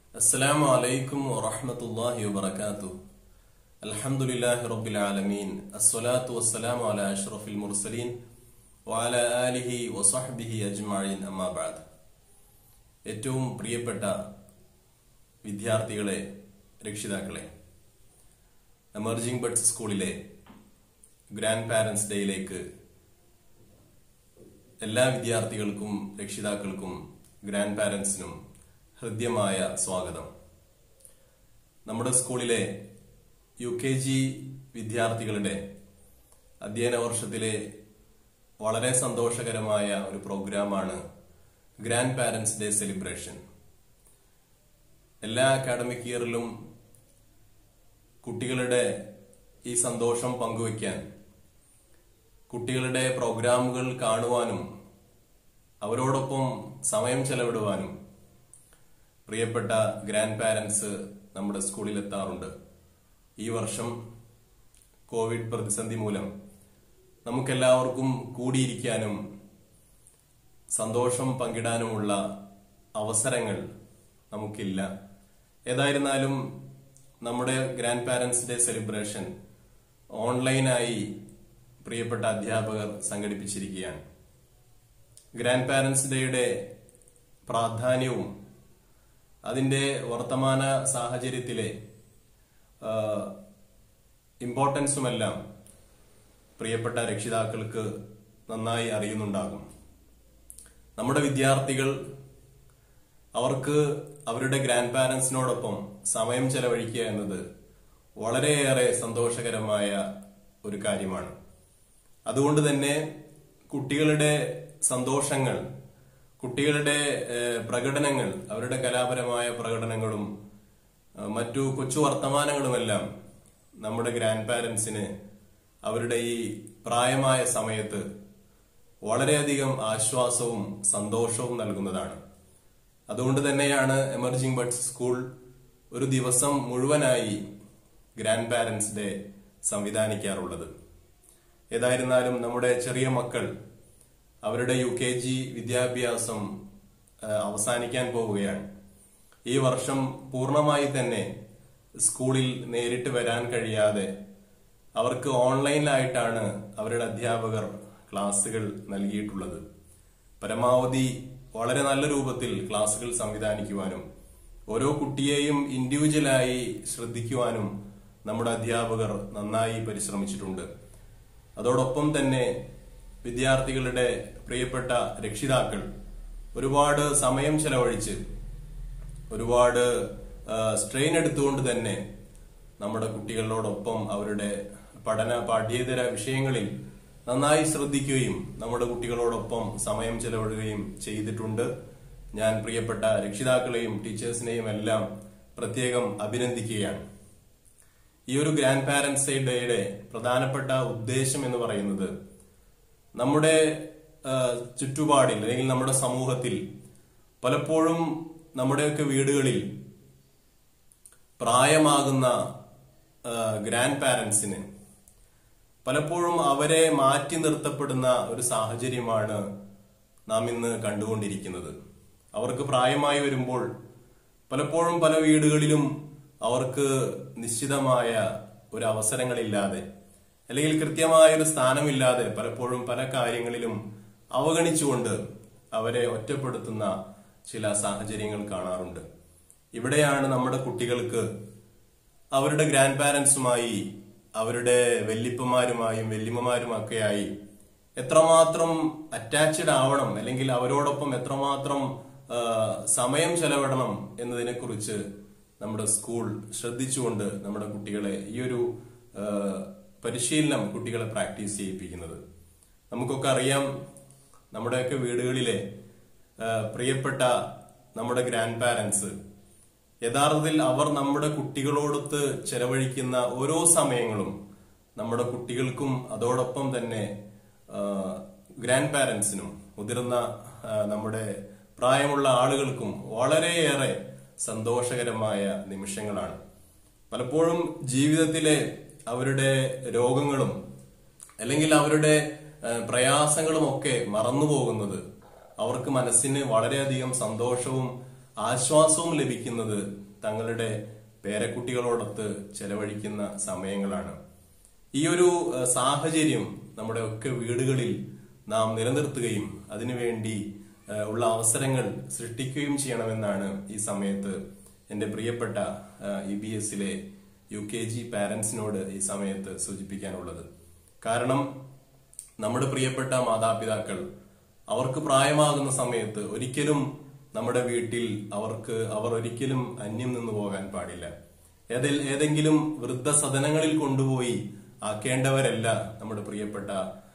السلام عليكم ورحمة الله وبركاته الحمد لله رب العالمين الصلاة والسلام على أشرف المرسلين وعلى آله وصحبه أجمعين أما بعد ഏറ്റവും പ്രിയപ്പെട്ട വിദ്യാർത്ഥികളെ രക്ഷിതാക്കളെ എമർജിംഗ് ബഡ്സ് സ്കൂളിലെ ഗ്രാൻഡ് പാരന്റ്സ് ഡേയിലേക്ക് എല്ലാ വിദ്യാർത്ഥികൾക്കും രക്ഷിതാക്കൾക്കും ഗ്രാൻഡ് പാരന്റ്സിനും ഹൃദ്യമായ സ്വാഗതം നമ്മുടെ സ്കൂളിലെ യു കെ ജി വിദ്യാർത്ഥികളുടെ അധ്യയന വർഷത്തിലെ വളരെ സന്തോഷകരമായ ഒരു പ്രോഗ്രാമാണ് ഗ്രാൻഡ് പാരന്റ്സ് ഡേ സെലിബ്രേഷൻ എല്ലാ അക്കാഡമിക് ഇയറിലും കുട്ടികളുടെ ഈ സന്തോഷം പങ്കുവയ്ക്കാൻ കുട്ടികളുടെ പ്രോഗ്രാമുകൾ കാണുവാനും അവരോടൊപ്പം സമയം ചെലവിടുവാനും പ്രിയപ്പെട്ട ഗ്രാൻഡ് പാരന്റ്സ് നമ്മുടെ സ്കൂളിൽ എത്താറുണ്ട് ഈ വർഷം കോവിഡ് പ്രതിസന്ധി മൂലം നമുക്കെല്ലാവർക്കും കൂടിയിരിക്കാനും സന്തോഷം പങ്കിടാനുമുള്ള അവസരങ്ങൾ നമുക്കില്ല ഏതായിരുന്നാലും നമ്മുടെ ഗ്രാൻഡ് പാരന്റ്സ് ഡേ സെലിബ്രേഷൻ ഓൺലൈനായി പ്രിയപ്പെട്ട അധ്യാപകർ സംഘടിപ്പിച്ചിരിക്കുകയാണ് ഗ്രാൻഡ് പാരന്റ്സ് ഡേയുടെ പ്രാധാന്യവും അതിന്റെ വർത്തമാന സാഹചര്യത്തിലെ ഇമ്പോർട്ടൻസുമെല്ലാം പ്രിയപ്പെട്ട രക്ഷിതാക്കൾക്ക് നന്നായി അറിയുന്നുണ്ടാകും നമ്മുടെ വിദ്യാർത്ഥികൾ അവർക്ക് അവരുടെ ഗ്രാൻഡ് പാരന്റ്സിനോടൊപ്പം സമയം ചെലവഴിക്കുക എന്നത് വളരെയേറെ സന്തോഷകരമായ ഒരു കാര്യമാണ് അതുകൊണ്ട് തന്നെ കുട്ടികളുടെ സന്തോഷങ്ങൾ കുട്ടികളുടെ ഏഹ്, പ്രകടനങ്ങൾ അവരുടെ കലാപരമായ പ്രകടനങ്ങളും ഏഹ്, മറ്റു കൊച്ചു വർത്തമാനങ്ങളുമെല്ലാം നമ്മുടെ ഗ്രാൻഡ് പാരന്റ്സിന് അവരുടെ ഈ പ്രായമായ സമയത്ത് വളരെയധികം ആശ്വാസവും സന്തോഷവും നൽകുന്നതാണ് അതുകൊണ്ട് തന്നെയാണ് എമർജിംഗ് ബഡ്സ് സ്കൂൾ ഒരു ദിവസം മുഴുവനായി ഗ്രാൻഡ് പാരന്റ്സ് ഡേ സംവിധാനിക്കാറുള്ളത് ഏതായിരുന്നാലും നമ്മുടെ ചെറിയ മക്കൾ അവരുടെ യു കെ ജി വിദ്യാഭ്യാസം ആ, അവസാനിക്കാൻ പോവുകയാണ് ഈ വർഷം പൂർണ്ണമായി തന്നെ സ്കൂളിൽ നേരിട്ട് വരാൻ കഴിയാതെ അവർക്ക് ഓൺലൈനിലായിട്ടാണ് അവരുടെ അധ്യാപകർ ക്ലാസുകൾ നൽകിയിട്ടുള്ളത് പരമാവധി വളരെ നല്ല രൂപത്തിൽ ക്ലാസുകൾ സംവിധാനിക്കുവാനും ഓരോ കുട്ടിയെയും ഇൻഡിവിജ്വലായി ശ്രദ്ധിക്കുവാനും നമ്മുടെ അധ്യാപകർ നന്നായി പരിശ്രമിച്ചിട്ടുണ്ട് അതോടൊപ്പം തന്നെ വിദ്യാർത്ഥികളുടെ പ്രിയപ്പെട്ട രക്ഷിതാക്കൾ ഒരുപാട് സമയം ചെലവഴിച്ച് ഒരുപാട് സ്ട്രെയിൻ എടുത്തുകൊണ്ട് തന്നെ നമ്മുടെ കുട്ടികളോടൊപ്പം അവരുടെ പഠന പാഠ്യേതര വിഷയങ്ങളിൽ നന്നായി ശ്രദ്ധിക്കുകയും നമ്മുടെ കുട്ടികളോടൊപ്പം സമയം ചെലവിടുകയും ചെയ്തിട്ടുണ്ട് ഞാൻ പ്രിയപ്പെട്ട രക്ഷിതാക്കളെയും ടീച്ചേഴ്സിനെയും എല്ലാം പ്രത്യേകം അഭിനന്ദിക്കുകയാണ് ഈ ഒരു ഗ്രാൻഡ് പാരന്റ്സ് ഡേയുടെ പ്രധാനപ്പെട്ട ഉദ്ദേശം എന്ന് പറയുന്നത് നമ്മുടെ ആ, ചുറ്റുപാടിൽ അല്ലെങ്കിൽ നമ്മുടെ സമൂഹത്തിൽ പലപ്പോഴും നമ്മുടെയൊക്കെ വീടുകളിൽ പ്രായമാകുന്ന ആ, ഗ്രാൻഡ് പാരന്റ്സിന് പലപ്പോഴും അവരെ മാറ്റി നിർത്തപ്പെടുന്ന ഒരു സാഹചര്യമാണ് നാം ഇന്ന് കണ്ടുകൊണ്ടിരിക്കുന്നത് അവർക്ക് പ്രായമായി വരുമ്പോൾ പലപ്പോഴും പല വീടുകളിലും അവർക്ക് നിശ്ചിതമായ ഒരു അവസരങ്ങളില്ലാതെ അല്ലെങ്കിൽ കൃത്യമായ ഒരു സ്ഥാനമില്ലാതെ പലപ്പോഴും പല കാര്യങ്ങളിലും അവഗണിച്ചുകൊണ്ട് അവരെ ഒറ്റപ്പെടുത്തുന്ന ചില സാഹചര്യങ്ങൾ കാണാറുണ്ട് ഇവിടെയാണ് നമ്മുടെ കുട്ടികൾക്ക് അവരുടെ ഗ്രാൻഡ് പാരന്റ്സുമായി അവരുടെ വല്യപ്പന്മാരുമായും വല്യമ്മമാരുമൊക്കെയായി എത്രമാത്രം അറ്റാച്ച്ഡ് ആവണം അല്ലെങ്കിൽ അവരോടൊപ്പം എത്രമാത്രം ആ, സമയം ചെലവിടണം എന്നതിനെ കുറിച്ച് നമ്മുടെ സ്കൂൾ ശ്രദ്ധിച്ചുകൊണ്ട് നമ്മുടെ കുട്ടികളെ ഈ ഒരു ആ, പരിശീലനം കുട്ടികളെ പ്രാക്ടീസ് ചെയ്യിപ്പിക്കുന്നത് നമുക്കൊക്കെ അറിയാം നമ്മുടെയൊക്കെ വീടുകളിലെ ആ, പ്രിയപ്പെട്ട നമ്മുടെ ഗ്രാൻഡ് പാരന്റ്സ് യഥാർത്ഥത്തിൽ അവർ നമ്മുടെ കുട്ടികളോടൊത്ത് ചെലവഴിക്കുന്ന ഓരോ സമയങ്ങളും നമ്മുടെ കുട്ടികൾക്കും അതോടൊപ്പം തന്നെ ഗ്രാൻഡ് പാരന്റ്സിനും മുതിർന്ന ആ, നമ്മുടെ പ്രായമുള്ള ആളുകൾക്കും വളരെയേറെ സന്തോഷകരമായ നിമിഷങ്ങളാണ് പലപ്പോഴും ജീവിതത്തിലെ അവരുടെ രോഗങ്ങളും അല്ലെങ്കിൽ അവരുടെ ആ, പ്രയാസങ്ങളും ഒക്കെ മറന്നുപോകുന്നത് അവർക്ക് മനസ്സിന് വളരെയധികം സന്തോഷവും ആശ്വാസവും ലഭിക്കുന്നത് തങ്ങളുടെ പേരക്കുട്ടികളോടൊത്ത് ചെലവഴിക്കുന്ന സമയങ്ങളാണ് ഈ ഒരു ഏഹ്, സാഹചര്യം നമ്മുടെ ഒക്കെ വീടുകളിൽ നാം നിലനിർത്തുകയും അതിനുവേണ്ടി ഏഹ്, ഉള്ള അവസരങ്ങൾ സൃഷ്ടിക്കുകയും ചെയ്യണമെന്നാണ് ഈ സമയത്ത് എന്റെ പ്രിയപ്പെട്ട ഇ ബി എസിലെ യു കെ ജി പാരന്റ്സിനോട് ഈ സമയത്ത് സൂചിപ്പിക്കാനുള്ളത് കാരണം നമ്മുടെ പ്രിയപ്പെട്ട മാതാപിതാക്കൾ അവർക്ക് പ്രായമാകുന്ന സമയത്ത് ഒരിക്കലും നമ്മുടെ വീട്ടിൽ അവർക്ക് അവർ ഒരിക്കലും അന്യം നിന്ന് പോകാൻ പാടില്ല ഏതിൽ ഏതെങ്കിലും വൃദ്ധസദനങ്ങളിൽ കൊണ്ടുപോയി ആക്കേണ്ടവരല്ല നമ്മുടെ പ്രിയപ്പെട്ട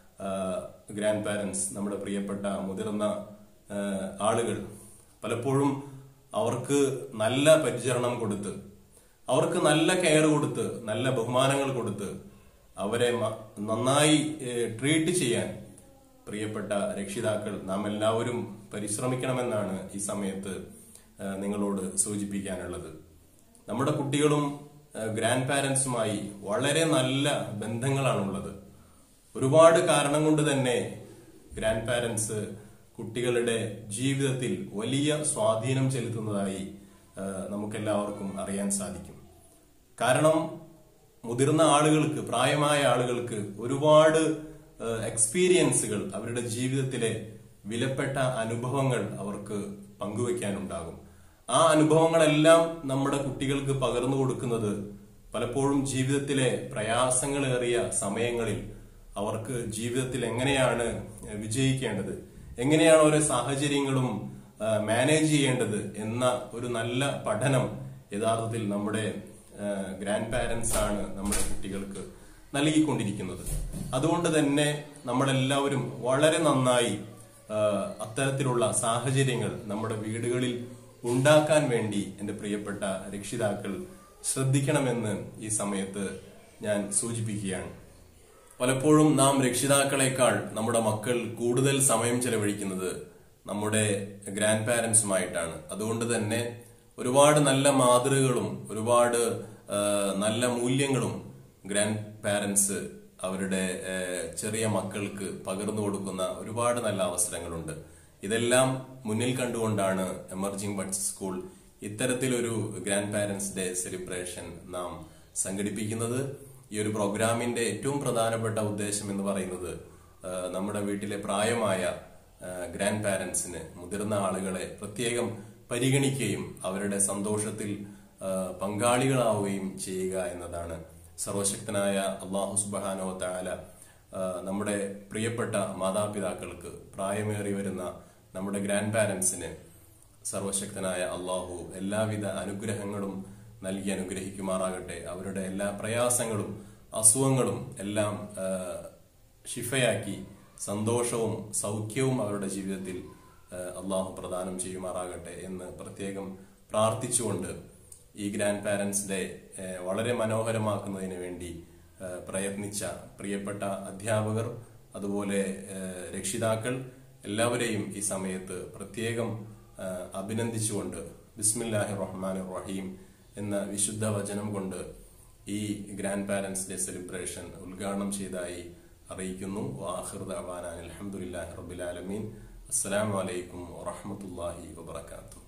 ഗ്രാൻഡ് പാരന്റ്സ് നമ്മുടെ പ്രിയപ്പെട്ട മുതിർന്ന ആ, ആളുകൾ പലപ്പോഴും അവർക്ക് നല്ല പരിചരണം കൊടുത്ത് അവർക്ക് നല്ല കെയർ കൊടുത്ത് നല്ല ബഹുമാനങ്ങൾ കൊടുത്ത് അവരെ മ- നന്നായി ട്രീറ്റ് ചെയ്യാൻ പ്രിയപ്പെട്ട രക്ഷിതാക്കൾ നാം എല്ലാവരും പരിശ്രമിക്കണമെന്നാണ് ഈ സമയത്ത് ആ, നിങ്ങളോട് സൂചിപ്പിക്കാനുള്ളത് നമ്മുടെ കുട്ടികളും ഗ്രാൻഡ് പാരന്റ്സുമായി വളരെ നല്ല ബന്ധങ്ങളാണുള്ളത് ഒരുപാട് കാരണം കൊണ്ട് തന്നെ ഗ്രാൻഡ് പാരന്റ്സ് കുട്ടികളുടെ ജീവിതത്തിൽ വലിയ സ്വാധീനം ചെലുത്തുന്നതായി ആ, നമുക്കെല്ലാവർക്കും അറിയാൻ സാധിക്കും കാരണം മുതിർന്ന ആളുകൾക്ക് പ്രായമായ ആളുകൾക്ക് ഒരുപാട് എക്സ്പീരിയൻസുകൾ അവരുടെ ജീവിതത്തിലെ വിലപ്പെട്ട അനുഭവങ്ങൾ അവർക്ക് പങ്കുവെക്കാനുണ്ടാകും ആ അനുഭവങ്ങളെല്ലാം നമ്മുടെ കുട്ടികൾക്ക് പകർന്നു കൊടുക്കുന്നത് പലപ്പോഴും ജീവിതത്തിലെ പ്രയാസങ്ങളേറിയ സമയങ്ങളിൽ അവർക്ക് ജീവിതത്തിൽ എങ്ങനെയാണ് വിജയിക്കേണ്ടത് എങ്ങനെയാണ് ഓരോ സാഹചര്യങ്ങളും മാനേജ് ചെയ്യേണ്ടത് എന്ന ഒരു നല്ല പഠനം യഥാർത്ഥത്തിൽ നമ്മുടെ ഗ്രാൻഡ് പാരന്റ്സ് ആണ് നമ്മുടെ കുട്ടികൾക്ക് നൽകിക്കൊണ്ടിരിക്കുന്നത് അതുകൊണ്ട് തന്നെ നമ്മളെല്ലാവരും വളരെ നന്നായി ആ, അത്തരത്തിലുള്ള സാഹചര്യങ്ങൾ നമ്മുടെ വീടുകളിൽ ഉണ്ടാക്കാൻ വേണ്ടി എന്റെ പ്രിയപ്പെട്ട രക്ഷിതാക്കൾ ശ്രദ്ധിക്കണമെന്ന് ഈ സമയത്ത് ഞാൻ സൂചിപ്പിക്കുകയാണ് പലപ്പോഴും നാം രക്ഷിതാക്കളെക്കാൾ നമ്മുടെ മക്കൾ കൂടുതൽ സമയം ചെലവഴിക്കുന്നത് നമ്മുടെ ഗ്രാൻഡ് പാരന്റ്സുമായിട്ടാണ് അതുകൊണ്ട് തന്നെ ഒരുപാട് നല്ല മാതൃകകളും ഒരുപാട് ആ, നല്ല മൂല്യങ്ങളും ഗ്രാൻഡ് പാരന്റ്സ് അവരുടെ ആ, ചെറിയ മക്കൾക്ക് പകർന്നു കൊടുക്കുന്ന ഒരുപാട് നല്ല അവസരങ്ങളുണ്ട് ഇതെല്ലാം മുന്നിൽ കണ്ടുകൊണ്ടാണ് എമർജിംഗ് ബഡ്സ് സ്കൂൾ ഇത്തരത്തിലൊരു ഗ്രാൻഡ് പാരന്റ്സ് ഡേ സെലിബ്രേഷൻ നാം സംഘടിപ്പിക്കുന്നത് ഈ ഒരു പ്രോഗ്രാമിന്റെ ഏറ്റവും പ്രധാനപ്പെട്ട ഉദ്ദേശം എന്ന് പറയുന്നത് ആ, നമ്മുടെ വീട്ടിലെ പ്രായമായ ഗ്രാൻഡ് പാരന്റ്സിന് മുതിർന്ന ആളുകളെ പ്രത്യേകം പരിഗണിക്കുകയും അവരുടെ സന്തോഷത്തിൽ ആ, പങ്കാളികളാവുകയും ചെയ്യുക എന്നതാണ് സർവശക്തനായ അള്ളാഹു സുബാനോ താല നമ്മുടെ പ്രിയപ്പെട്ട മാതാപിതാക്കൾക്ക് പ്രായമേറി വരുന്ന നമ്മുടെ ഗ്രാൻഡ് പാരന്റ്സിന് സർവശക്തനായ അള്ളാഹു എല്ലാവിധ അനുഗ്രഹങ്ങളും നൽകി അനുഗ്രഹിക്കുമാറാകട്ടെ അവരുടെ എല്ലാ പ്രയാസങ്ങളും അസുഖങ്ങളും എല്ലാം ആ, ഷിഫയാക്കി സന്തോഷവും സൗഖ്യവും അവരുടെ ജീവിതത്തിൽ ആ, അള്ളാഹു പ്രദാനം ചെയ്യുമാറാകട്ടെ എന്ന് പ്രത്യേകം പ്രാർത്ഥിച്ചുകൊണ്ട് ഈ ഗ്രാൻഡ് പാരന്റ്സ് ഡേ ആ, വളരെ മനോഹരമാക്കുന്നതിന് വേണ്ടി ആ, പ്രയത്നിച്ച പ്രിയപ്പെട്ട അധ്യാപകർ അതുപോലെ ആ, രക്ഷിതാക്കൾ എല്ലാവരെയും ഈ സമയത്ത് പ്രത്യേകം ആ, അഭിനന്ദിച്ചുകൊണ്ട് ബിസ്മില്ലാഹി റഹ്മാൻ റഹീം എന്ന വിശുദ്ധ വചനം കൊണ്ട് ഈ ഗ്രാൻഡ് പാരന്റ്സ് ഡേ സെലിബ്രേഷൻ ഉദ്ഘാടനം ചെയ്തതായി അറിയിക്കുന്നു വാഹിർ ദഅവാന അൽഹംദുലില്ലാഹി റബ്ബിൽ ആലമീൻ അസ്സലാമു അലൈക്കും വറഹ്മത്തുള്ളാഹി വബറകാതുഹു